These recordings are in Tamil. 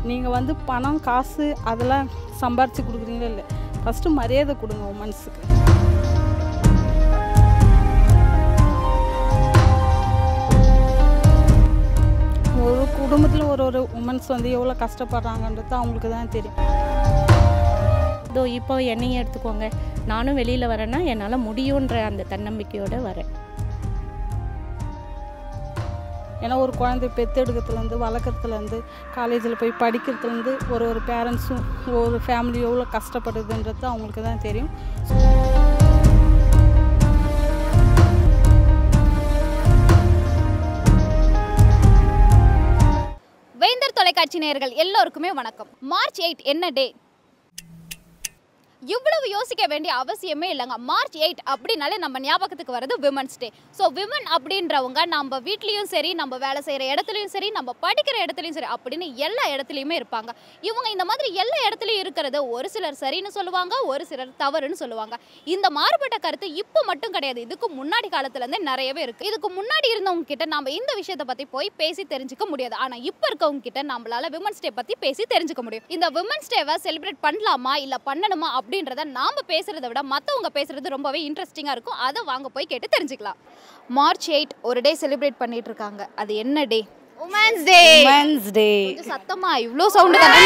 நீங்கள் வந்து பணம் காசு அதெல்லாம் சம்பாரித்து கொடுக்குறீங்களா இல்லை ஃபஸ்ட்டு மரியாதை கொடுங்க உமன்ஸுக்கு ஒரு குடும்பத்தில் ஒரு ஒரு உமன்ஸ் வந்து எவ்வளோ கஷ்டப்படுறாங்கன்றது அவங்களுக்கு தான் தெரியும் இதோ இப்போ என்னையும் எடுத்துக்கோங்க நானும் வெளியில் வரேன்னா என்னால் முடியுன்ற அந்த தன்னம்பிக்கையோடு வரேன் ஏன்னா ஒரு குழந்தை பெற்றெடுக்கிறதுலேருந்து வளர்க்குறதுலேருந்து காலேஜில் போய் படிக்கிறதுலேருந்து ஒரு ஒரு பேரண்ட்ஸும் ஒரு ஃபேமிலி எவ்வளோ கஷ்டப்படுதுன்றது அவங்களுக்கு தான் தெரியும் வேந்தர் தொலைக்காட்சி நேயர்கள் எல்லோருக்குமே வணக்கம் மார்ச் எயிட் என்ன டே இவ்வளவு யோசிக்க வேண்டிய அவசியமே இல்லைங்க மார்ச் எயிட் அப்படின்னாலே நம்ம ஞாபகத்துக்கு வர்றது விமன்ஸ் டே ஸோ விமன் அப்படின்றவங்க நம்ம வீட்லேயும் சரி நம்ம வேலை செய்கிற இடத்துலையும் சரி நம்ம படிக்கிற இடத்துலையும் சரி அப்படின்னு எல்லா இடத்துலையுமே இருப்பாங்க இவங்க இந்த மாதிரி எல்லா இடத்துலையும் இருக்கிறது ஒரு சிலர் சரின்னு சொல்லுவாங்க ஒரு சிலர் தவறுன்னு சொல்லுவாங்க இந்த மாறுபட்ட கருத்து இப்போ மட்டும் கிடையாது இதுக்கு முன்னாடி காலத்துலேருந்தே நிறையவே இருக்குது இதுக்கு முன்னாடி இருந்தவங்க கிட்ட நம்ம இந்த விஷயத்தை பற்றி போய் பேசி தெரிஞ்சுக்க முடியாது ஆனால் இப்போ இருக்கவங்க கிட்ட நம்மளால விமன்ஸ் டே பற்றி பேசி தெரிஞ்சுக்க முடியும் இந்த விமன்ஸ் டேவை செலிப்ரேட் பண்ணலாமா இல்லை பண்ணணுமா அப்படின்றத நாம பேசுறதை விட மற்றவங்க பேசுறது ரொம்பவே இன்ட்ரெஸ்டிங்காக இருக்கும் அதை வாங்க போய் கேட்டு தெரிஞ்சுக்கலாம் மார்ச் எயிட் ஒரு டே செலிப்ரேட் பண்ணிட்டு இருக்காங்க அது என்ன டே உமன்ஸ் டே உமன்ஸ் டே கொஞ்சம் சத்தமா இவ்வளோ சவுண்டு தானே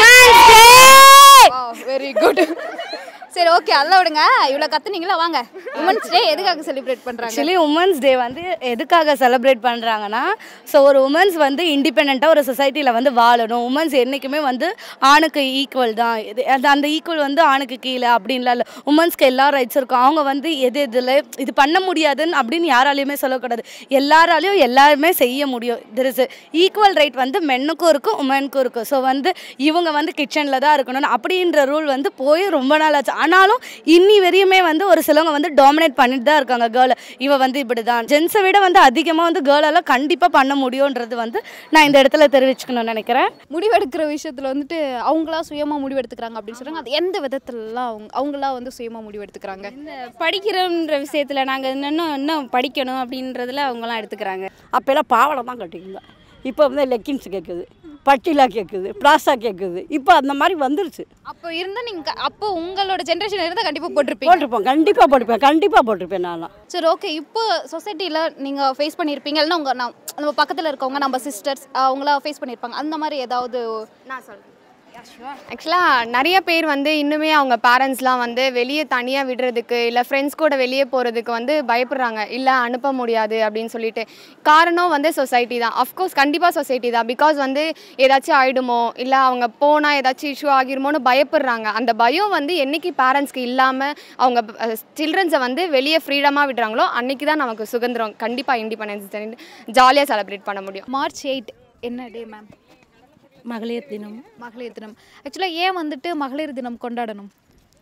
வெரி குட் சரி ஓகே அதெல்லாம் விடுங்க இவ்வளோ கத்துனீங்களா வாங்க உமன்ஸ் டே எதுக்காக செலிப்ரேட் பண்ணுறாங்க ஆக்சுவலி உமன்ஸ் டே வந்து எதுக்காக செலிப்ரேட் பண்ணுறாங்கன்னா ஸோ ஒரு உமன்ஸ் வந்து இண்டிபெண்ட்டாக ஒரு சொசைட்டியில் வந்து வாழணும் உமன்ஸ் என்றைக்குமே வந்து ஆணுக்கு ஈக்குவல் தான் இது அது அந்த ஈக்குவல் வந்து ஆணுக்கு கீழே அப்படின்லாம் இல்லை உமன்ஸ்க்கு எல்லா ரைட்ஸ் இருக்கும் அவங்க வந்து எது எதில் இது பண்ண முடியாதுன்னு அப்படின்னு யாராலையுமே சொல்லக்கூடாது எல்லாராலையும் எல்லாருமே செய்ய முடியும் தெர் இஸ் ஈக்குவல் ரைட் வந்து மென்னுக்கும் இருக்கும் உமனுக்கும் இருக்கும் ஸோ வந்து இவங்க வந்து கிச்சனில் தான் இருக்கணும்னு அப்படின்ற ரூல் வந்து போய் ரொம்ப நாள் ஆச்சு ஆனாலும் இன்னி வரையுமே வந்து ஒரு சிலவங்க வந்து டாமினேட் பண்ணிட்டு தான் இருக்காங்க கேர்ளை இவ வந்து இப்படி தான் ஜென்ஸை விட வந்து அதிகமாக வந்து கேர்ளால் கண்டிப்பாக பண்ண முடியுன்றது வந்து நான் இந்த இடத்துல தெரிவிச்சுக்கணும்னு நினைக்கிறேன் முடிவெடுக்கிற விஷயத்துல வந்துட்டு அவங்களா சுயமா முடிவெடுத்துக்கிறாங்க அப்படின்னு சொல்றாங்க அது எந்த விதத்துலலாம் அவங்க அவங்களா வந்து சுயமா முடிவெடுத்துக்கிறாங்க இந்த படிக்கிறோன்ற விஷயத்தில் நாங்கள் இன்னும் இன்னும் படிக்கணும் அப்படின்றதுல அவங்களாம் எடுத்துக்கிறாங்க அப்போல்லாம் பாவாடை தான் கட்டிக்குங்க இப்போ வந்து லெக்கின்ஸ் கேட்குது பட்டிலா கேட்குது பிளாசா கேட்குது இப்போ அந்த மாதிரி வந்துருச்சு அப்போ இருந்தா நீங்க க- அப்போ உங்களோட ஜென்ரேஷன் இருந்தா கண்டிப்பா போட்டிருப்பீங்க போட்டிருப்போம் கண்டிப்பாக போட்டிருப்பேன் கண்டிப்பாக போட்டிருப்பேன் நான்லாம் சரி ஓகே இப்போ சொசைட்டில நீங்க ஃபேஸ் பண்ணியிருப்பீங்க இல்லைன்னா உங்க நான் நம்ம பக்கத்துல இருக்கவங்க நம்ம சிஸ்டர்ஸ் அவங்களா ஃபேஸ் பண்ணியிருப்பாங்க அந்த மாதிரி ஏதாவது நான் சொல்கிறேன் ஆக்சுவலாக நிறைய பேர் வந்து இன்னுமே அவங்க பேரண்ட்ஸ்லாம் வந்து வெளியே தனியாக விடுறதுக்கு இல்லை ஃப்ரெண்ட்ஸ் கூட வெளியே போகிறதுக்கு வந்து பயப்படுறாங்க இல்லை அனுப்ப முடியாது அப்படின்னு சொல்லிட்டு காரணம் வந்து சொசைட்டி தான் அஃப்கோர்ஸ் கண்டிப்பாக சொசைட்டி தான் பிகாஸ் வந்து ஏதாச்சும் ஆகிடுமோ இல்லை அவங்க போனால் ஏதாச்சும் இஷ்யூ ஆகிருமோன்னு பயப்படுறாங்க அந்த பயம் வந்து என்னைக்கு பேரண்ட்ஸ்க்கு இல்லாமல் அவங்க சில்ட்ரன்ஸை வந்து வெளியே ஃப்ரீடமாக விடுறாங்களோ அன்னைக்கு தான் நமக்கு சுதந்திரம் கண்டிப்பாக இண்டிபெண்டன்ஸ் ஜாலியாக செலிப்ரேட் பண்ண முடியும் மார்ச் எயிட் என்ன டே மேம் மகளிர் தினம் மகளிர் தினம் ஆக்சுவலாக ஏன் வந்துட்டு மகளிர் தினம் கொண்டாடணும்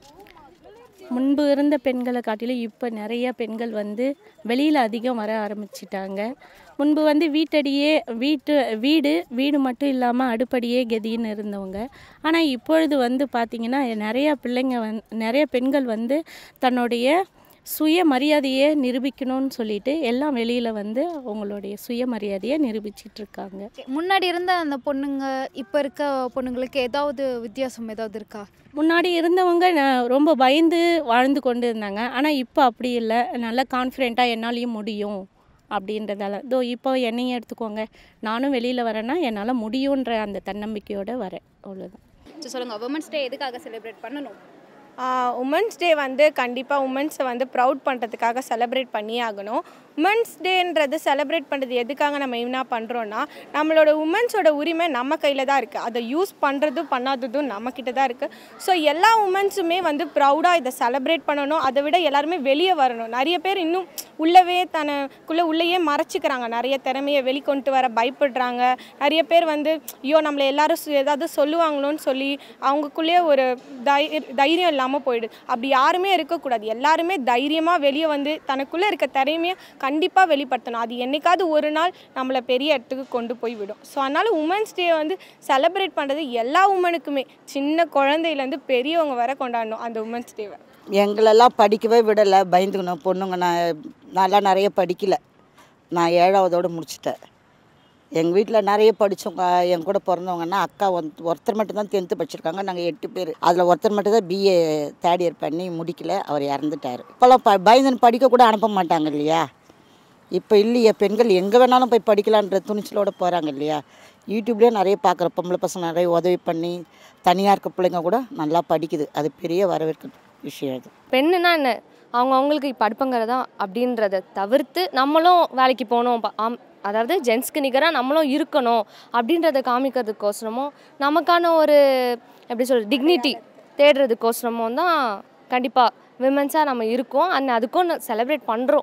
முன்பு இருந்த பெண்களை காட்டிலும் இப்போ நிறைய பெண்கள் வந்து வெளியில் அதிகம் வர ஆரம்பிச்சிட்டாங்க முன்பு வந்து வீட்டடியே வீட்டு வீடு வீடு மட்டும் இல்லாமல் அடுப்படியே கதின்னு இருந்தவங்க ஆனால் இப்பொழுது வந்து பார்த்திங்கன்னா நிறைய பிள்ளைங்க வந் நிறைய பெண்கள் வந்து தன்னுடைய சுய மரியாதையை நிரூபிக்கணும்னு சொல்லிட்டு எல்லாம் வெளியில் வந்து அவங்களுடைய சுயமரியாதையை நிரூபிச்சிட்டு இருக்காங்க முன்னாடி இருந்த அந்த பொண்ணுங்க இப்போ இருக்க பொண்ணுங்களுக்கு ஏதாவது வித்தியாசம் ஏதாவது இருக்கா முன்னாடி இருந்தவங்க ந- ரொம்ப பயந்து வாழ்ந்து கொண்டு இருந்தாங்க ஆனால் இப்போ அப்படி இல்லை நல்லா கான்ஃபிடெண்ட்டாக என்னாலையும் முடியும் அப்படின்றதால இதோ இப்போ என்னையும் எடுத்துக்கோங்க நானும் வெளியில் வரேன்னா என்னால் முடியுன்ற அந்த தன்னம்பிக்கையோடு வரேன் அவ்வளோதான் சரி சொல்லுங்கள் உமன்ஸ் டே எதுக்காக செலிப்ரேட் பண்ணணும் உமன்ஸ் டே வந்து கண்டிப்பாக உமன்ஸை வந்து ப்ரவுட் பண்ணுறதுக்காக செலிப்ரேட் பண்ணியே ஆகணும் உமன்ஸ் டேன்றது செலிப்ரேட் பண்ணுறது எதுக்காக நம்ம என்ன பண்ணுறோன்னா நம்மளோட உமன்ஸோட உரிமை நம்ம கையில் தான் இருக்குது அதை யூஸ் பண்ணுறதும் பண்ணாததும் நம்மக்கிட்ட தான் இருக்குது ஸோ எல்லா உமன்ஸுமே வந்து ப்ரௌடாக இதை செலிப்ரேட் பண்ணணும் அதை விட எல்லாருமே வெளியே வரணும் நிறைய பேர் இன்னும் உள்ளவே தனக்குள்ளே உள்ளேயே மறைச்சிக்கிறாங்க நிறைய திறமையை வெளிக்கொண்டு வர பயப்படுறாங்க நிறைய பேர் வந்து ஐயோ நம்மளை எல்லாரும் சு- ஏதாவது சொல்லுவாங்களோன்னு சொல்லி அவங்களுக்குள்ளேயே ஒரு தை- தைரியம் இல்லாமல் போயிடுது அப்படி யாருமே இருக்கக்கூடாது எல்லாருமே தைரியமாக வெளியே வந்து தனக்குள்ளே இருக்க திறமையை கண்டிப்பாக வெளிப்படுத்தணும் அது என்னைக்காவது ஒரு நாள் நம்மளை பெரிய இடத்துக்கு கொண்டு போய் விடும் ஸோ அதனால் உமன்ஸ் டே வந்து செலிப்ரேட் பண்ணுறது எல்லா உமனுக்குமே சின்ன குழந்தையிலேருந்து பெரியவங்க வரை கொண்டாடணும் அந்த உமன்ஸ் டேவை எங்களெல்லாம் படிக்கவே விடலை பயந்துக்கணும் பொண்ணுங்க நான் நல்லா நிறைய படிக்கல நான் ஏழாவதோடு முடிச்சிட்டேன் எங்கள் வீட்டில் நிறைய படித்தவங்க என் கூட பிறந்தவங்கன்னா அக்கா வந்து ஒருத்தர் மட்டும்தான் டென்த்து படிச்சிருக்காங்க நாங்கள் எட்டு பேர் அதில் ஒருத்தர் மட்டும் தான் பிஏ தேர்ட் இயர் பண்ணி முடிக்கல அவர் இறந்துட்டார் இப்போல்லாம் ப பயந்துன்னு படிக்க கூட அனுப்ப மாட்டாங்க இல்லையா இப்போ இல்லையா பெண்கள் எங்கே வேணாலும் போய் படிக்கலான்ற துணிச்சலோட போகிறாங்க இல்லையா யூடியூப்லேயே நிறைய பார்க்குற பொம்பளை பசங்க நிறைய உதவி பண்ணி தனியாக இருக்க பிள்ளைங்க கூட நல்லா படிக்குது அது பெரிய வரவேற்க விஷயம் அது பெண்ணுனா என்ன அவங்க அவங்களுக்கு இப்போ அடுப்பங்கிறதா அப்படின்றத தவிர்த்து நம்மளும் வேலைக்கு போகணும் ப- ஆம் அதாவது ஜென்ஸ்க்கு நிகராக நம்மளும் இருக்கணும் அப்படின்றத காமிக்கிறதுக்கோசரமும் நமக்கான ஒரு எப்படி சொல்கிறது டிக்னிட்டி தேடுறதுக்கோசரமும் தான் கண்டிப்பாக விமன்ஸாக நம்ம இருக்கோம் அண்ட் அதுக்கும் செலிப்ரேட் பண்ணுறோம்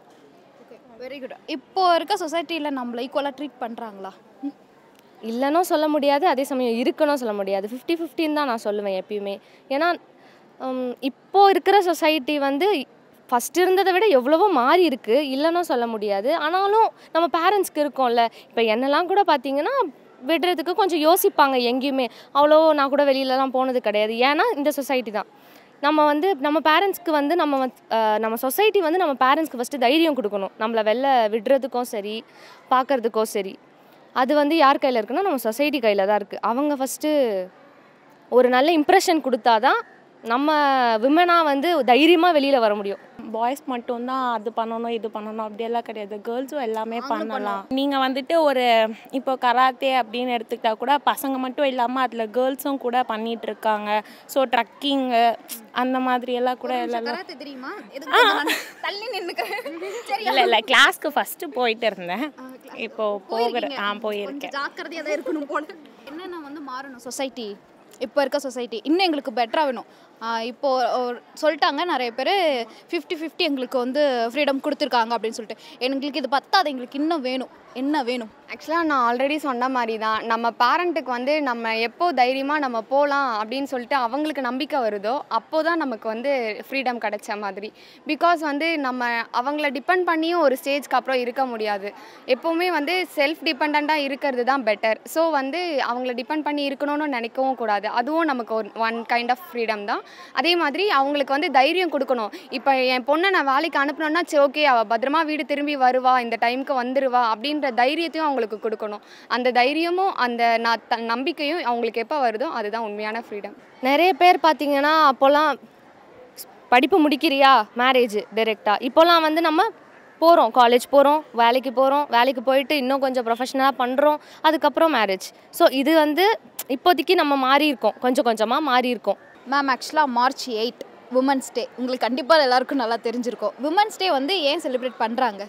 வெரி குட் இப்போ இருக்க சொசைட்டியில் நம்மள ஈக்குவலாக ட்ரீட் பண்ணுறாங்களா இல்லைன்னும் சொல்ல முடியாது அதே சமயம் இருக்கணும் சொல்ல முடியாது ஃபிஃப்டி ஃபிஃப்டின்னு தான் நான் சொல்லுவேன் எப்பயுமே ஏன்னா ஹம், இப்போ இருக்கிற சொசைட்டி வந்து ஃபஸ்ட் இருந்ததை விட எவ்வளவோ மாறி இருக்கு இல்லைன்னும் சொல்ல முடியாது ஆனாலும் நம்ம பேரண்ட்ஸ்க்கு இருக்கோம்ல இப்போ என்னெல்லாம் கூட பார்த்தீங்கன்னா விடுறதுக்கு கொஞ்சம் யோசிப்பாங்க எங்கேயுமே அவ்வளோ நான் கூட வெளியிலலாம் போனது கிடையாது ஏன்னா இந்த சொசைட்டி தான் நம்ம வந்து நம்ம பேரண்ட்ஸ்க்கு வந்து நம்ம வந்து, அஹ், நம்ம சொசைட்டி வந்து நம்ம பேரண்ட்ஸ்க்கு ஃபஸ்ட்டு தைரியம் கொடுக்கணும் நம்மளை வெளில விடுறதுக்கும் சரி பார்க்கறதுக்கும் சரி அது வந்து யார் கையில் இருக்குன்னா நம்ம சொசைட்டி கையில் தான் இருக்குது அவங்க ஃபஸ்ட்டு ஒரு நல்ல இம்ப்ரெஷன் கொடுத்தாதான் நம்ம விமனாக வந்து தைரியமாக வெளியில் வர முடியும் பாய்ஸ் மட்டும்தான் அது பண்ணணும் இது பண்ணணும் அப்படியெல்லாம் கிடையாது கேர்ள்ஸும் எல்லாமே பண்ணலாம் நீங்கள் வந்துட்டு ஒரு இப்போ கராத்தே அப்படின்னு எடுத்துக்கிட்டா கூட பசங்க மட்டும் இல்லாமல் அதில் கேர்ள்ஸும் கூட பண்ணிட்டு இருக்காங்க ஸோ ட்ரக்கிங்கு அந்த மாதிரி எல்லாம் கூட எல்லாம் கராத்தே தெரியுமா எதுக்கு தள்ளி நின்னுக்கிறேன் சரி இல்லை இல்லை கிளாஸ்க்கு ஃபஸ்ட்டு போயிட்டு இருந்தேன் இப்போ போகிற ஆ போயிருக்கேன் கொஞ்சம் ஜாக்கிரதையாக தான் இருக்கணும் போல என்னென்ன வந்து மாறணும் சொசைட்டி இப்போ இருக்க சொசைட்டி இன்னும் எங்களுக்கு பெட்டராக வேணும் ஆஹ் இப்போ ஒரு- சொல்லிட்டாங்க நிறைய பேர் ஃபிஃப்டி ஃபிஃப்டி எங்களுக்கு வந்து ஃப்ரீடம் கொடுத்துருக்காங்க அப்படின்னு சொல்லிட்டு எங்களுக்கு இது பத்தாது எங்களுக்கு இன்னும் வேணும் என்ன வேணும் ஆக்சுவலாக நான் ஆல்ரெடி சொன்ன மாதிரி தான் நம்ம பேரண்ட்டுக்கு வந்து நம்ம எப்போ தைரியமாக நம்ம போகலாம் அப்படின்னு சொல்லிட்டு அவங்களுக்கு நம்பிக்கை வருதோ அப்போ தான் நமக்கு வந்து ஃப்ரீடம் கிடைச்ச மாதிரி பிகாஸ் வந்து நம்ம அவங்கள டிபெண்ட் பண்ணியும் ஒரு ஸ்டேஜ்க்கு அப்புறம் இருக்க முடியாது எப்போவுமே வந்து செல்ஃப் டிபெண்ட்டாக இருக்கிறது தான் பெட்டர் ஸோ வந்து அவங்கள டிபெண்ட் பண்ணி இருக்கணும்னு நினைக்கவும் கூடாது அதுவும் நமக்கு ஒரு ஒன் கைண்ட் ஆஃப் ஃப்ரீடம் தான் அதே மாதிரி அவங்களுக்கு வந்து தைரியம் கொடுக்கணும் இப்போ என் பொண்ணை நான் வேலைக்கு அனுப்பணும்னா சரி ஓகே அவள் பத்திரமா வீடு திரும்பி வருவா இந்த டைமுக்கு வந்துருவா அப்படின்ற தைரியத்தையும் அவங்களுக்கு கொடுக்கணும் அந்த தைரியமும் அந்த நான் த நம்பிக்கையும் அவங்களுக்கு எப்போ வருதோ அதுதான் உண்மையான ஃப்ரீடம் நிறைய பேர் பார்த்தீங்கன்னா அப்போல்லாம் படிப்பு முடிக்கிறியா மேரேஜ் டைரெக்டாக இப்போல்லாம் வந்து நம்ம போகிறோம் காலேஜ் போகிறோம் வேலைக்கு போகிறோம் வேலைக்கு போயிட்டு இன்னும் கொஞ்சம் ப்ரொஃபஷனலாக பண்ணுறோம் அதுக்கப்புறம் மேரேஜ் ஸோ இது வந்து இப்போதைக்கு நம்ம மாறி இருக்கோம் கொஞ்சம் கொஞ்சமாக மாறி இருக்கோம் மேம் ஆக்சுவலாக மார்ச் எயிட் உமன்ஸ் டே உங்களுக்கு கண்டிப்பாக எல்லாருக்கும் நல்லா தெரிஞ்சிருக்கும் உமன்ஸ் டே வந்து ஏன் செலிப்ரேட் பண்ணுறாங்க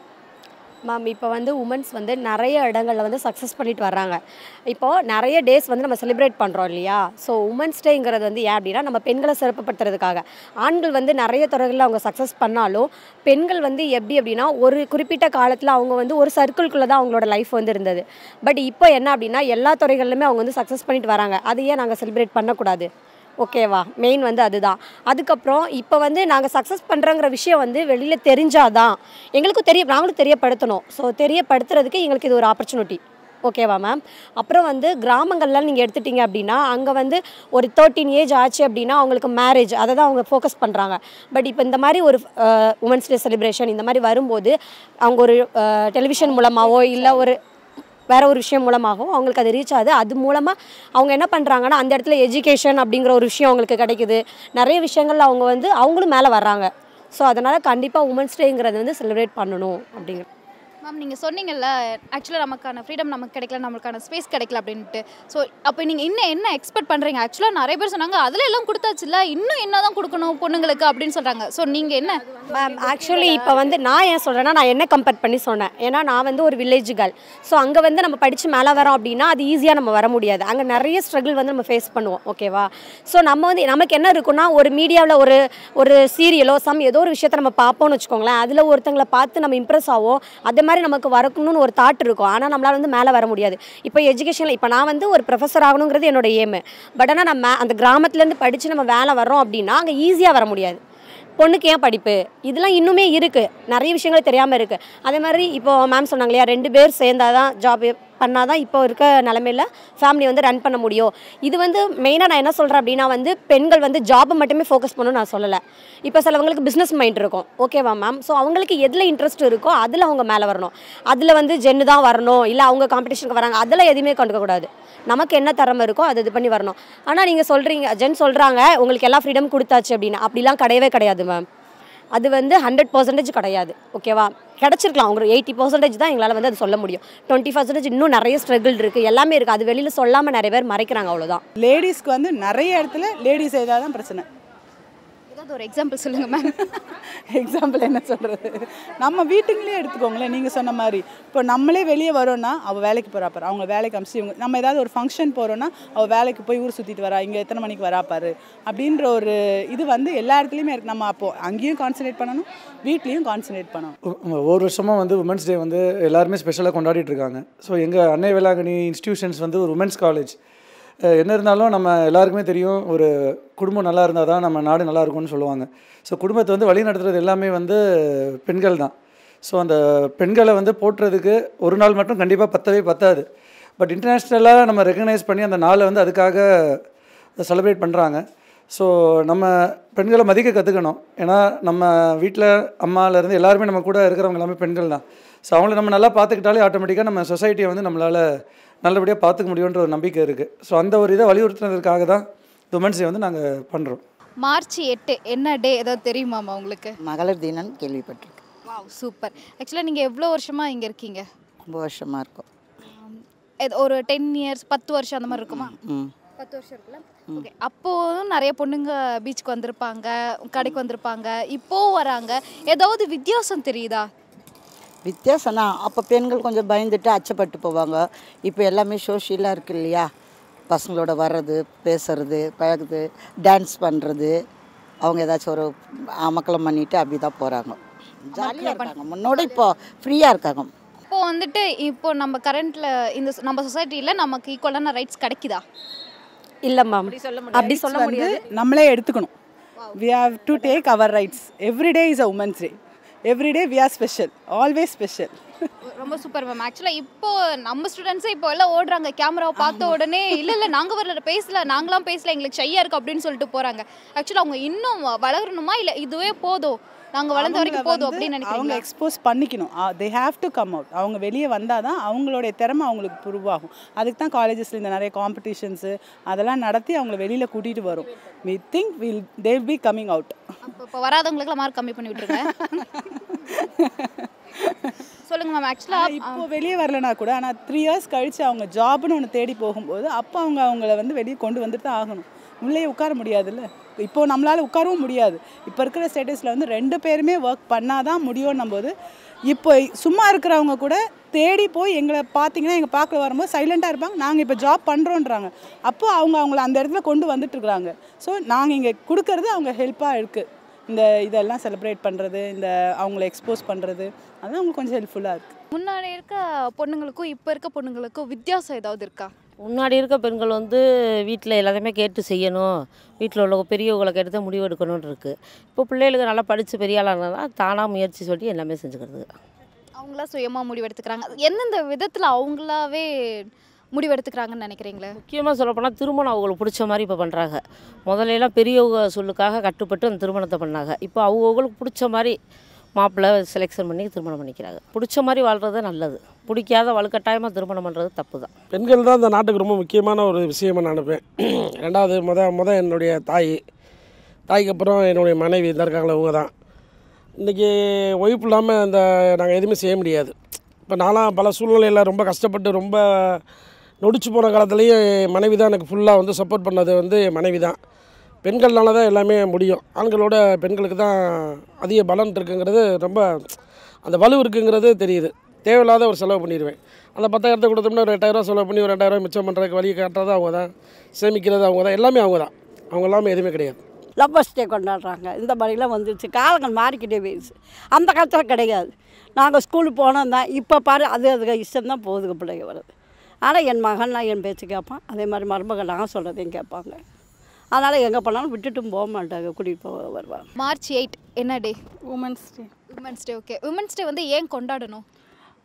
மேம் இப்போ வந்து உமன்ஸ் வந்து நிறைய இடங்களில் வந்து சக்ஸஸ் பண்ணிட்டு வர்றாங்க இப்போது நிறைய டேஸ் வந்து நம்ம செலிப்ரேட் பண்ணுறோம் இல்லையா ஸோ உமன்ஸ் டேங்கிறது வந்து ஏன் அப்படின்னா நம்ம பெண்களை சிறப்புப்படுத்துறதுக்காக ஆண்கள் வந்து நிறைய துறைகளில் அவங்க சக்ஸஸ் பண்ணாலும் பெண்கள் வந்து எப்படி அப்படின்னா ஒரு குறிப்பிட்ட காலத்தில் அவங்க வந்து ஒரு சர்க்கிள்குள்ளே தான் அவங்களோட லைஃப் வந்து இருந்தது பட் இப்போ என்ன அப்படின்னா எல்லா துறைகளிலுமே அவங்க வந்து சக்ஸஸ் பண்ணிட்டு வராங்க அது ஏன் நாங்கள் செலிப்ரேட் பண்ணக்கூடாது ஓகேவா மெயின் வந்து அதுதான் அதுக்கப்புறம் இப்போ வந்து நாங்கள் சக்ஸஸ் பண்ணுறோங்கிற விஷயம் வந்து வெளியில் தெரிஞ்சாதான் எங்களுக்கும் தெரிய நாங்களும் தெரியப்படுத்தணும் ஸோ தெரியப்படுத்துறதுக்கு எங்களுக்கு இது ஒரு ஆப்பர்ச்சுனிட்டி ஓகேவா மேம் அப்புறம் வந்து கிராமங்கள்லாம் நீங்கள் எடுத்துட்டீங்க அப்படின்னா அங்கே வந்து ஒரு தேர்ட்டீன் ஏஜ் ஆச்சு அப்படின்னா அவங்களுக்கு மேரேஜ் அதை தான் அவங்க ஃபோக்கஸ் பண்ணுறாங்க பட் இப்போ இந்த மாதிரி ஒரு உமன்ஸ் டே செலிப்ரேஷன் இந்த மாதிரி வரும்போது அவங்க ஒரு டெலிவிஷன் மூலமாகவோ இல்லை ஒரு வேற ஒரு விஷயம் மூலமாகவும் அவங்களுக்கு அது ரீச் ஆகுது அது மூலமாக அவங்க என்ன பண்ணுறாங்கன்னா அந்த இடத்துல எஜுகேஷன் அப்படிங்கிற ஒரு விஷயம் அவங்களுக்கு கிடைக்குது நிறைய விஷயங்கள்ல அவங்க வந்து அவங்களும் மேலே வர்றாங்க ஸோ அதனால் கண்டிப்பாக உமன்ஸ் டேங்கிறது வந்து செலிப்ரேட் பண்ணணும் அப்படிங்கிற மேம் நீங்கள் சொன்னீங்கல்ல ஆக்சுவலாக நமக்கான ஃப்ரீடம் நமக்கு கிடைக்கல நம்மளுக்கான ஸ்பேஸ் கிடைக்கல அப்படின்ட்டு ஸோ அப்போ நீங்கள் இன்னும் என்ன எக்ஸ்பெக்ட் பண்ணுறீங்க ஆக்சுவலாக நிறைய பேர் சொன்னாங்க அதில் எல்லாம் கொடுத்தாச்சுல்ல இன்னும் என்ன தான் கொடுக்கணும் பொண்ணுங்களுக்கு அப்படின்னு சொல்கிறாங்க ஸோ நீங்கள் என்ன மேம் ஆக்சுவலி இப்போ வந்து நான் ஏன் சொல்கிறேன்னா நான் என்ன கம்பேர் பண்ணி சொன்னேன் ஏன்னா நான் வந்து ஒரு வில்லேஜ் கேர்ள் ஸோ அங்கே வந்து நம்ம படித்து மேலே வரோம் அப்படின்னா அது ஈஸியாக நம்ம வர முடியாது அங்கே நிறைய ஸ்ட்ரகிள் வந்து நம்ம ஃபேஸ் பண்ணுவோம் ஓகேவா ஸோ நம்ம வந்து நமக்கு என்ன இருக்குன்னா ஒரு மீடியாவில் ஒரு ஒரு சீரியலோ சம் ஏதோ ஒரு விஷயத்தை நம்ம பார்ப்போம்னு வச்சுக்கோங்களேன் அதில் ஒருத்தங்களை பார்த்து நம்ம இம்ப்ரெஸ் ஆகும் அதே மாதிரி நமக்கு வரணும்னு ஒரு தாட் இருக்கும் ஆனால் நம்மளால் வந்து மேலே வர முடியாது இப்போ எஜுகேஷனில் இப்போ நான் வந்து ஒரு ப்ரொஃபஸர் ஆகணுங்கிறது என்னோட ஏமு பட் ஆனால் நம்ம அந்த கிராமத்துலேருந்து படித்து நம்ம வேலை வரோம் அப்படின்னா அங்கே ஈஸியாக வர முடியாது பொண்ணுக்கு ஏன் படிப்பு இதெல்லாம் இன்னுமே இருக்குது நிறைய விஷயங்கள் தெரியாமல் இருக்குது அதே மாதிரி இப்போ மேம் சொன்னாங்க இல்லையா ரெண்டு பேர் சேர்ந்தாதான் ஜாப் பண்ணால் தான் இப்போ இருக்க நிலமையில ஃபேமிலி வந்து ரன் பண்ண முடியும் இது வந்து மெயினாக நான் என்ன சொல்கிறேன் அப்படின்னா வந்து பெண்கள் வந்து ஜாபை மட்டுமே ஃபோக்கஸ் பண்ணணும்னு நான் சொல்லலை இப்போ சிலவங்களுக்கு பிஸ்னஸ் மைண்ட் இருக்கும் ஓகேவா மேம் ஸோ அவங்களுக்கு எதில் இன்ட்ரெஸ்ட் இருக்கோ அதில் அவங்க மேலே வரணும் அதில் வந்து ஜென்னு தான் வரணும் இல்லை அவங்க காம்படிஷனுக்கு வராங்க அதெல்லாம் எதுவுமே கண்டுக்கக்கூடாது நமக்கு என்ன திறமை இருக்கோ அது இது பண்ணி வரணும் ஆனால் நீங்கள் சொல்கிறீங்க ஜென் சொல்கிறாங்க உங்களுக்கு எல்லா ஃப்ரீடம் கொடுத்தாச்சு அப்படின்னு அப்படிலாம் கிடையவே கிடையாது மேம் அது வந்து ஹண்ட்ரட் பர்சன்டேஜ் கிடையாது ஓகேவா கிடச்சிருக்கலாம் ஒரு எயிட்டி பர்சன்டேஜ் தான் எங்களால் வந்து அது சொல்ல முடியும் டுவெண்ட்டி பர்சன்டேஜ் இன்னும் நிறைய ஸ்ட்ரகிள் இருக்குது எல்லாமே இருக்குது அது வெளியில் சொல்லாமல் நிறைய பேர் மறைக்கிறாங்க அவ்வளோதான் லேடிஸ்க்கு வந்து நிறைய இடத்துல லேடிஸ் ஏதாவது தான் பிரச்சனை ஏதாவது ஒரு எக்ஸாம்பிள் சொல்லுங்க மேம் எக்ஸாம்பிள் என்ன சொல்கிறது நம்ம வீட்டுங்களே எடுத்துக்கோங்களேன் நீங்கள் சொன்ன மாதிரி இப்போ நம்மளே வெளியே வரோன்னா அவள் வேலைக்கு போகிறா பாரு அவங்க வேலைக்கு அமிச்சு இவங்க நம்ம ஏதாவது ஒரு ஃபங்க்ஷன் போகிறோன்னா அவள் வேலைக்கு போய் ஊர் சுற்றிட்டு வரா இங்கே எத்தனை மணிக்கு வரா பாரு அப்படின்ற ஒரு இது வந்து எல்லா இடத்துலையுமே இருக்கு நம்ம அப்போது அங்கேயும் கான்சன்ட்ரேட் பண்ணணும் வீட்லேயும் கான்சன்ட்ரேட் பண்ணணும் ஒ- ஒவ்வொரு வருஷமாக வந்து உமன்ஸ் டே வந்து எல்லாருமே ஸ்பெஷலாக கொண்டாடிட்டு இருக்காங்க ஸோ எங்கள் அன்னை வேளாங்கண்ணி இன்ஸ்டிடியூஷன்ஸ் வந்து ஒரு உமன்ஸ் காலேஜ் என்ன இருந்தாலும் நம்ம எல்லாருக்குமே தெரியும் ஒரு குடும்பம் நல்லா இருந்தால் தான் நம்ம நாடு நல்லா இருக்கும்னு சொல்லுவாங்க ஸோ குடும்பத்தை வந்து வழி நடத்துறது எல்லாமே வந்து பெண்கள் தான் ஸோ அந்த பெண்களை வந்து போற்றுறதுக்கு ஒரு நாள் மட்டும் கண்டிப்பாக பத்தவே பத்தாது பட் இன்டர்நேஷ்னலாக நம்ம ரெகனைஸ் பண்ணி அந்த நாளை வந்து அதுக்காக செலிப்ரேட் பண்ணுறாங்க ஸோ நம்ம பெண்களை மதிக்க கற்றுக்கணும் ஏன்னா நம்ம வீட்டில் அம்மாலேருந்து எல்லாருமே நம்ம கூட இருக்கிறவங்க எல்லாமே பெண்கள் தான் ஸோ அவங்கள நம்ம நல்லா பார்த்துக்கிட்டாலே ஆட்டோமேட்டிக்காக நம்ம சொசைட்டியை வந்து நம்மளால் நல்லபடியாக பார்த்துக்க முடியுன்ற ஒரு நம்பிக்கை இருக்குது ஸோ அந்த ஒரு இதை வலியுறுத்துனதுக்காக தான் உமன்ஸ் டே வந்து நாங்கள் பண்ணுறோம் மார்ச் எட்டு என்ன டே ஏதாவது தெரியுமாமா உங்களுக்கு மகளிர் தினம் கேள்விப்பட்டிருக்கேன் வாவ் சூப்பர் ஆக்சுவலாக நீங்கள் எவ்வளோ வருஷமாக இங்கே இருக்கீங்க ரொம்ப வருஷமாக இருக்கும் எது- ஒரு டென் இயர்ஸ் பத்து வருஷம் அந்த மாதிரி இருக்குமா ம் பத்து வருஷம் இருக்குல்ல ஓகே அப்போதும் நிறைய பொண்ணுங்க பீச்சுக்கு வந்திருப்பாங்க கடைக்கு வந்திருப்பாங்க இப்போவும் வராங்க ஏதாவது வித்தியாசம் தெரியுதா வித்தியாசம்னா அப்போ பெண்கள் கொஞ்சம் பயந்துட்டு அச்சப்பட்டு போவாங்க இப்போ எல்லாமே சோஷியலாக இருக்கு இல்லையா பசங்களோட வர்றது பேசுறது பழகுது டான்ஸ் பண்ணுறது அவங்க ஏதாச்சும் ஒரு அமக்கலம் பண்ணிட்டு அப்படி தான் போகிறாங்க ஜாலியாக இருக்காங்க முன்னோட இப்போ ஃப்ரீயாக இருக்காங்க இப்போ வந்துட்டு இப்போ நம்ம கரண்ட்ல இந்த சொ- நம்ம சொசைட்டியில் நமக்கு ஈக்குவலான ரைட்ஸ் கிடைக்குதா இல்லை மேம் அப்படி சொல்ல வந்து முடியாது நம்மளே எடுத்துக்கணும் we have to take our rights every day is a women's day every day we are special always special ரொம்ப சூப்பர் மேம் ஆக்சுவலாக இப்போ நம்ம ஸ்டூடெண்ட்ஸே இப்போ எல்லாம் ஓடுறாங்க கேமராவை பார்த்த உடனே இல்லை இல்லை நாங்கள் வரல பேசல நாங்களாம் பேசல எங்களுக்கு ஷையாக இருக்கு அப்படின்னு சொல்லிட்டு போகிறாங்க ஆக்சுவலாக அவங்க இன்னும் வளரணுமா இல்லை இதுவே போதும் நாங்கள் வளர்ந்த வரைக்கும் போதும் அப்படின்னு அவங்க நினைக்கிறீங்களா எக்ஸ்போஸ் பண்ணிக்கணும் they have to come out அவங்க வெளியே வந்தால் தான் அவங்களுடைய திறமை அவங்களுக்கு ப்ரூவ் ஆகும் அதுக்கு தான் காலேஜஸில் இந்த நிறைய காம்படிஷன்ஸு அதெல்லாம் நடத்தி அவங்கள வெளியில் கூட்டிகிட்டு வரும் we think will they be coming out அப்போ இப்போ வராதவங்களுக்குலாம் மார்க் கம்மி பண்ணி விட்டுருங்க சொல்லுங்க மேம் ஆக்சுவலாக இப்போ வெளியே வரலனா கூட ஆனால் த்ரீ இயர்ஸ் கழித்து அவங்க ஜாப்னு ஒன்று தேடி போகும்போது அப்போ அவங்க அவங்கள வந்து வெளியே கொண்டு வந்துட்டு தான் ஆகணும் உள்ளே உட்கார முடியாதுல்ல இப்போ நம்மளால் உட்காரவும் முடியாது இப்போ இருக்கிற ஸ்டேட்டஸில் வந்து ரெண்டு பேருமே ஒர்க் பண்ணால் தான் முடியும்னும் போது இப்போ சும்மா இருக்கிறவங்க கூட தேடி போய் எங்களை பார்த்தீங்கன்னா எங்கள் பார்க்க வரும்போது சைலண்ட்டாக இருப்பாங்க நாங்கள் இப்போ ஜாப் பண்ணுறோன்றாங்க அப்போ அவங்க அவங்கள அந்த இடத்துல கொண்டு வந்துட்டுருக்குறாங்க ஸோ நாங்கள் இங்கே கொடுக்கறது அவங்க ஹெல்ப்பாக இருக்குது இந்த இதெல்லாம் செலிப்ரேட் பண்ணுறது இந்த அவங்கள எக்ஸ்போஸ் பண்ணுறது அதெல்லாம் அவங்களுக்கு கொஞ்சம் ஹெல்ப்ஃபுல்லாக இருக்குது முன்னாடி இருக்க பொண்ணுங்களுக்கும் இப்போ இருக்க பொண்ணுங்களுக்கும் வித்தியாசம் ஏதாவது இருக்கா முன்னாடி இருக்க பெண்கள் வந்து வீட்டில் எல்லாத்தையுமே கேட்டு செய்யணும் வீட்டில் உள்ள பெரியவங்களை கேட்டு தான் முடிவு எடுக்கணும்னு இருக்குது இப்போ பிள்ளைகளுக்கு நல்லா படித்து பெரிய ஆளாக தான் தானாக முயற்சி சொல்லி எல்லாமே செஞ்சுக்கிறது அவங்களா சுயமாக முடிவெடுத்துக்கிறாங்க எந்தெந்த விதத்தில் அவங்களாவே முடிவெடுத்துக்கிறாங்கன்னு நினைக்கிறீங்களே முக்கியமாக சொல்லப்போனால் திருமணம் அவங்களுக்கு பிடிச்ச மாதிரி இப்போ பண்ணுறாங்க முதல்ல எல்லாம் பெரியவங்க சொல்லுக்காக கட்டுப்பட்டு அந்த திருமணத்தை பண்ணாங்க இப்போ அவங்களுக்கு பிடிச்ச மாதிரி மாப்பிள்ளை செலெக்ஷன் பண்ணி திருமணம் பண்ணிக்கிறாங்க பிடிச்ச மாதிரி வாழ்கிறது நல்லது பிடிக்காத வலுக்கட்டாயமாக திருமணம் பண்ணுறது தப்பு தான் பெண்கள் தான் இந்த நாட்டுக்கு ரொம்ப முக்கியமான ஒரு விஷயமா நான் நினைப்பேன் ரெண்டாவது முத முத என்னுடைய தாய் தாய்க்கு அப்புறம் என்னுடைய மனைவி தான் இருக்காங்களே அவங்க தான் இன்றைக்கி ஒய்ஃப் இல்லாமல் இந்த நாங்கள் எதுவுமே செய்ய முடியாது இப்போ நான்லாம் பல சூழ்நிலையில் ரொம்ப கஷ்டப்பட்டு ரொம்ப நொடிச்சு போன காலத்துலேயும் என் மனைவி தான் எனக்கு ஃபுல்லாக வந்து சப்போர்ட் பண்ணது வந்து என் மனைவி தான் பெண்கள்னால தான் எல்லாமே முடியும் ஆண்களோட பெண்களுக்கு தான் அதிக பலன் இருக்குங்கிறது ரொம்ப அந்த வலு இருக்குங்கிறது தெரியுது தேவையில்லாத ஒரு செலவு பண்ணிடுவேன் அந்த பத்தாயிரத்தை கொடுத்தோம்னா ஒரு எட்டாயிரரூவா செலவு பண்ணி ஒரு ரெண்டாயிரரூவா மிச்சம் பண்ணுறதுக்கு வழி காட்டுறது அவங்க தான் சேமிக்கிறது அவங்க தான் எல்லாமே அவங்க தான் அவங்க இல்லாமல் எதுவுமே கிடையாது லவ்வர்ஸ் டே கொண்டாடுறாங்க இந்த மாதிரிலாம் வந்துருச்சு காலங்கள் மாறிக்கிட்டே போயிடுச்சு அந்த காலத்தில் கிடையாது நாங்கள் ஸ்கூலுக்கு போனோம் தான் இப்போ பாரு அது அதுக்கு இஷ்டம் தான் போகுதுங்க பிள்ளைங்க வருது ஆனால் என் மகன்லாம் என் பேச்சு கேட்பான் அதே மாதிரி மருமகள் நான் சொல்கிறதையும் கேட்பாங்க அதனால் எங்கே போனாலும் விட்டுட்டும் போக மாட்டாங்க கூட்டிகிட்டு போக வருவாங்க மார்ச் எயிட் என்ன day women's day women's day okay women's day வந்து ஏன் கொண்டாடணும்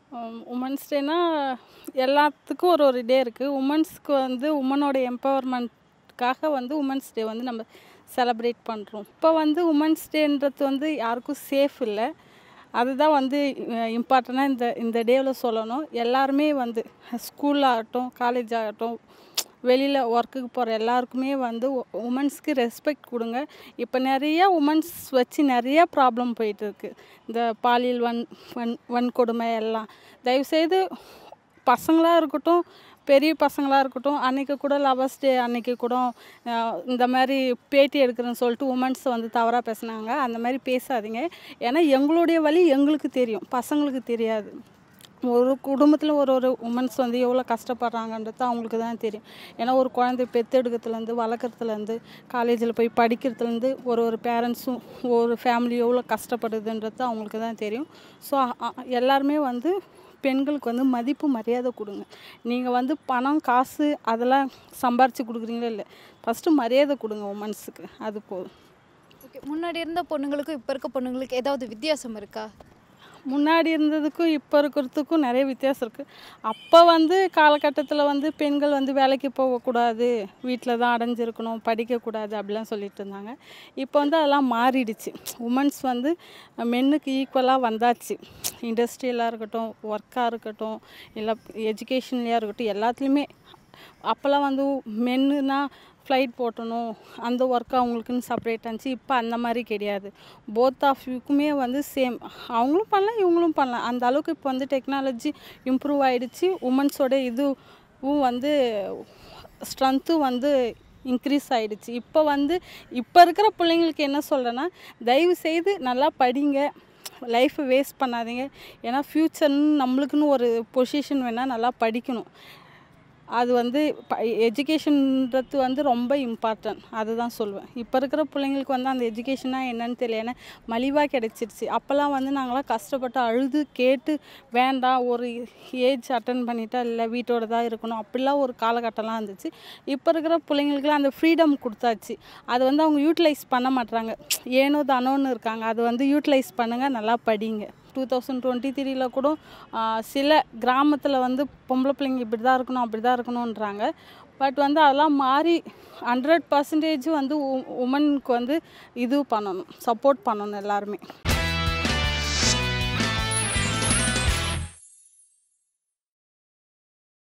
உமன்ஸ் டேனா எல்லாத்துக்கும் ஒரு ஒரு டே இருக்குது உமன்ஸ்க்கு வந்து உமனோட எம்பவர்மெண்ட்காக வந்து உமன்ஸ் டே வந்து நம்ம செலப்ரேட் பண்ணுறோம் இப்போ வந்து உமன்ஸ் டேன்றது வந்து யாருக்கும் சேஃப் இல்லை அதுதான் வந்து இம்பார்ட்டண்ட்டாக இந்த இந்த டேவில் சொல்லணும் எல்லாருமே வந்து ஸ்கூல் ஆகட்டும் காலேஜ் ஆகட்டும் வெளியில் ஒர்க்குக்கு போகிற எல்லாருக்குமே வந்து உமன்ஸ்க்கு ரெஸ்பெக்ட் கொடுங்க இப்போ நிறைய உமன்ஸ் வச்சு நிறைய ப்ராப்ளம் போயிட்டுருக்கு இந்த பாலியல் வன் வன் வன்கொடுமை எல்லாம் தயவுசெய்து பசங்களாக இருக்கட்டும் பெரிய பசங்களாக இருக்கட்டும் அன்றைக்கி கூட லவர்ஸ் டே அன்றைக்கி கூட அஹ், இந்த மாதிரி பேட்டி எடுக்கிறேன்னு சொல்லிட்டு உமன்ஸ் வந்து தவறாக பேசுனாங்க அந்த மாதிரி பேசாதீங்க ஏன்னா எங்களுடைய வழி எங்களுக்கு தெரியும் பசங்களுக்கு தெரியாது ஒரு குடும்பத்தில் ஒரு ஒரு உமன்ஸ் வந்து எவ்வளோ கஷ்டப்படுறாங்கன்றது அவங்களுக்கு தான் தெரியும் ஏன்னா ஒரு குழந்தை பெற்றெடுக்கிறதுலேருந்து வளர்க்குறதுலேருந்து காலேஜில் போய் படிக்கிறதுலேருந்து ஒரு ஒரு பேரண்ட்ஸும் ஒரு ஃபேமிலி எவ்வளோ கஷ்டப்படுதுன்றது அவங்களுக்கு தான் தெரியும் ஸோ எல்லாருமே வந்து பெண்களுக்கு வந்து மதிப்பு மரியாதை கொடுங்க நீங்கள் வந்து பணம் காசு அதெல்லாம் சம்பாரித்து கொடுக்குறீங்களா இல்லை ஃபஸ்ட்டு மரியாதை கொடுங்க உமன்ஸுக்கு அது போதும் ஓகே முன்னாடி இருந்த பொண்ணுங்களுக்கும் இப்போ இருக்க பொண்ணுங்களுக்கு ஏதாவது வித்தியாசம் இருக்கா முன்னாடி இருந்ததுக்கும் இப்போ இருக்கிறதுக்கும் நிறைய வித்தியாசம் இருக்குது அப்போ வந்து காலகட்டத்தில் வந்து பெண்கள் வந்து வேலைக்கு போகக்கூடாது வீட்டில் தான் அடைஞ்சிருக்கணும் படிக்கக்கூடாது அப்படிலாம் சொல்லிட்டு இருந்தாங்க இப்போ வந்து அதெல்லாம் மாறிடுச்சு உமன்ஸ் வந்து மென்னுக்கு ஈக்குவலாக வந்தாச்சு இண்டஸ்ட்ரியலாக இருக்கட்டும் ஒர்க்காக இருக்கட்டும் இல்லை எஜுகேஷன்லையாக இருக்கட்டும் எல்லாத்துலேயுமே அப்போல்லாம் வந்து மென்னுனா ஃப்ளைட் போட்டணும் அந்த ஒர்க் அவங்களுக்குன்னு செப்பரேட் இருந்துச்சு இப்போ அந்த மாதிரி கிடையாது போத் ஆஃப் யூக்குமே வந்து சேம் அவங்களும் பண்ணலாம் இவங்களும் பண்ணலாம் அந்த அளவுக்கு இப்போ வந்து டெக்னாலஜி இம்ப்ரூவ் ஆயிடுச்சு உமன்ஸோட இதுவும் வந்து ஸ்ட்ரென்த்தும் வந்து இன்க்ரீஸ் ஆயிடுச்சு இப்போ வந்து இப்போ இருக்கிற பிள்ளைங்களுக்கு என்ன சொல்கிறேன்னா தயவு செய்து நல்லா படிங்க லைஃப்பை வேஸ்ட் பண்ணாதீங்க ஏன்னா ஃப்யூச்சர்னு நம்மளுக்குன்னு ஒரு பொசிஷன் வேணால் நல்லா படிக்கணும் அது வந்து எஜுகேஷன்ன்றது வந்து ரொம்ப இம்பார்ட்டன்ட் அதுதான் சொல்லுவேன் இப்போ இருக்கிற பிள்ளைங்களுக்கு வந்து அந்த எஜுகேஷனாக என்னன்னு தெரியல ஏன்னா மலிவாக கிடச்சிருச்சு அப்போல்லாம் வந்து நாங்களாம் கஷ்டப்பட்டு அழுது கேட்டு வேண்டாம் ஒரு ஏஜ் அட்டன் பண்ணிட்டா இல்லை வீட்டோட தான் இருக்கணும் அப்படிலாம் ஒரு காலகட்டம்லாம் இருந்துச்சு இப்போ இருக்கிற பிள்ளைங்களுக்குலாம் அந்த ஃப்ரீடம் கொடுத்தாச்சு அது வந்து அவங்க யூட்டிலைஸ் பண்ண மாட்றாங்க ஏனோ தானோன்னு இருக்காங்க அது வந்து யூட்டிலைஸ் பண்ணுங்கள் நல்லா படிங்க டூ தௌசண்ட் டுவெண்ட்டி த்ரீல கூட ஆ, சில கிராமத்தில் வந்து பொம்பளை பிள்ளைங்க இப்படி தான் இருக்கணும் அப்படி தான் இருக்கணுன்றாங்க பட் வந்து அதெல்லாம் மாறி ஹண்ட்ரட் பர்சன்டேஜ் வந்து உமனுக்கு வந்து இது பண்ணணும் சப்போர்ட் பண்ணணும் எல்லாருமே